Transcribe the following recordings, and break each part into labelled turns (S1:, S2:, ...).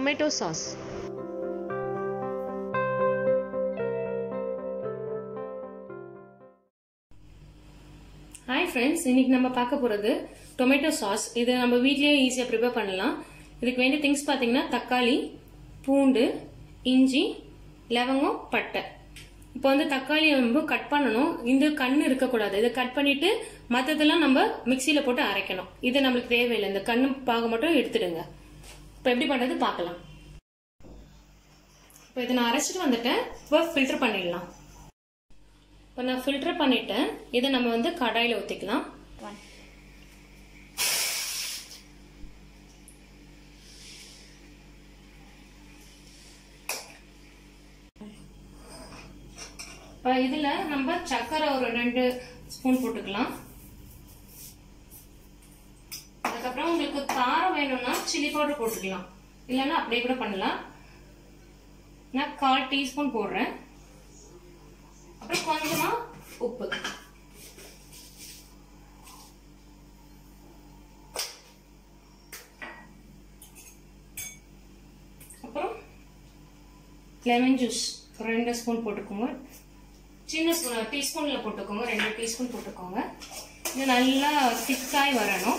S1: tomato sauce. Hi friends இன்னைக்கு நம்ம பார்க்க போகிறது டொமேட்டோ சாஸ் இது நம்ம வீட்லயே ஈஸியாக ப்ரிப்பேர் பண்ணலாம் இதுக்கு வேண்டிய திங்ஸ் பார்த்தீங்கன்னா தக்காளி பூண்டு இஞ்சி லவங்கம் பட்டை இப்போ வந்து தக்காளியை வந்து கட் பண்ணணும் இந்த கண் இருக்கக்கூடாது இதை கட் பண்ணிட்டு மற்றதெல்லாம் நம்ம மிக்சியில் போட்டு அரைக்கணும் இது நம்மளுக்கு தேவையில்லை இந்த கண்ணு பாக மட்டும் எடுத்துடுங்க இப்போ எப்படி பண்ணுறது பார்க்கலாம் இப்போ இதை நான் அரைச்சிட்டு வந்துட்டேன் இப்போ ஃபில்டர் பண்ணிடலாம் இப்போ நான் ஃபில்டர் பண்ணிட்டேன் இதை நம்ம வந்து கடாயில் ஊற்றிக்கலாம் இப்போ இதில் நம்ம சர்க்கரை ஒரு ரெண்டு ஸ்பூன் போட்டுக்கலாம் அதுக்கப்புறம் உங்களுக்கு காரம் வேணும்னா சில்லி பவுடர் போட்டுக்கலாம் இல்லைன்னா அப்படியே கூட பண்ணலாம் நான் கால் டீஸ்பூன் போடுறேன் அப்புறம் கொஞ்சமா உப்பு அப்புறம் லெமன் ஜூஸ் ரெண்டு ஸ்பூன் போட்டுக்கோங்க சின்ன ஸ்பூன் டீஸ்பூனில் போட்டுக்கோங்க ரெண்டு டீஸ்பூன் போட்டுக்கோங்க இது நல்லா திக்காய் வரணும்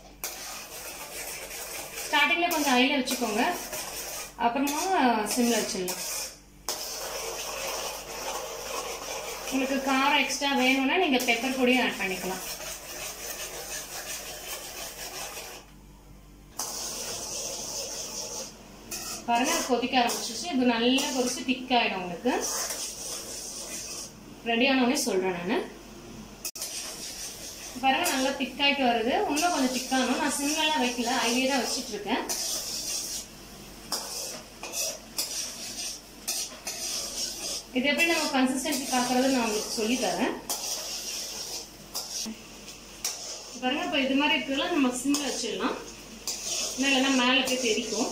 S1: ஸ்டார்டிங்கில் கொஞ்சம் ஐயில் வச்சுக்கோங்க அப்புறமா சிம்மில் வச்சிடலாம் உங்களுக்கு காரம் எக்ஸ்ட்ரா வேணும்னா நீங்கள் பெப்பர் பொடியும் ஆட் பண்ணிக்கலாம் பாருங்க கொதிக்க ஆரம்பிச்சிச்சு இது நல்லா கொதிச்சு திக் ஆயிடும் உங்களுக்கு ரெடி ஆனோடனே சொல்றேன் நான் பாருங்க நல்லா திக் ஆயிட்டு வருது இன்னும் கொஞ்சம் திக்காகணும் நான் சிம்லெல்லாம் வைக்கல ஐடியே தான் வச்சிட்டு இருக்கேன் இது எப்படி நம்ம கன்சிஸ்டன்சி பார்க்கறது நான் உங்களுக்கு சொல்லி தரேன் பாருங்க இப்போ இது மாதிரி இருக்கலாம் நம்ம சிம்ல வச்சிடலாம் இல்லைன்னா மேலே போய் தெரிக்கும்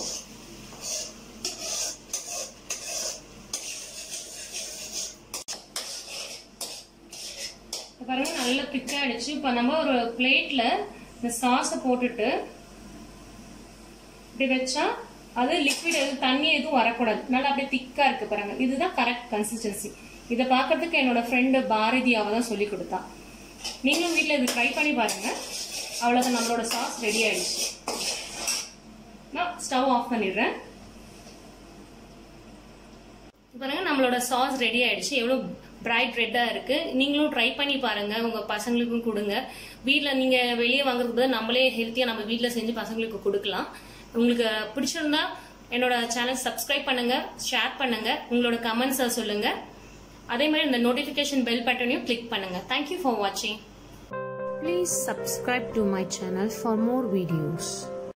S1: பாருங்க நல்லா திக்காயிடுச்சு இப்போ நம்ம ஒரு பிளேட்ல இந்த சாஸை போட்டுட்டு இப்படி வச்சா அது லிக்விட் எதுவும் தண்ணி எதுவும் வரக்கூடாது நல்லா அப்படியே திக்கா இருக்கு பாருங்க இதுதான் கரெக்ட் கன்சிஸ்டன்சி இதை பார்க்கறதுக்கு என்னோட ஃப்ரெண்டு பாரதியாவை தான் சொல்லி கொடுத்தா நீங்களும் வீட்டில் இது ட்ரை பண்ணி பாருங்க அவ்வளோதான் நம்மளோட சாஸ் ரெடி ஆயிடுச்சு நான் ஸ்டவ் ஆஃப் பண்ணிடுறேன் பாருங்க நம்மளோட சாஸ் ரெடி ஆயிடுச்சு எவ்வளோ பிரைட் ரெட்டாக இருக்கு நீங்களும் ட்ரை பண்ணி பாருங்க உங்க பசங்களுக்கும் கொடுங்க வீட்டில் நீங்க வெளியே வாங்குறது நம்மளே ஹெல்த்தியாக நம்ம வீட்டில் செஞ்சு பசங்களுக்கு கொடுக்கலாம் உங்களுக்கு பிடிச்சிருந்தா என்னோட சேனல் சப்ஸ்கிரைப் பண்ணுங்க ஷேர் பண்ணுங்க உங்களோட கமெண்ட்ஸை சொல்லுங்க அதே மாதிரி இந்த நோட்டிஃபிகேஷன் பெல் பட்டனையும் கிளிக் பண்ணுங்க தேங்க்யூ ஃபார் வாட்சிங்
S2: Please subscribe to my channel for more videos.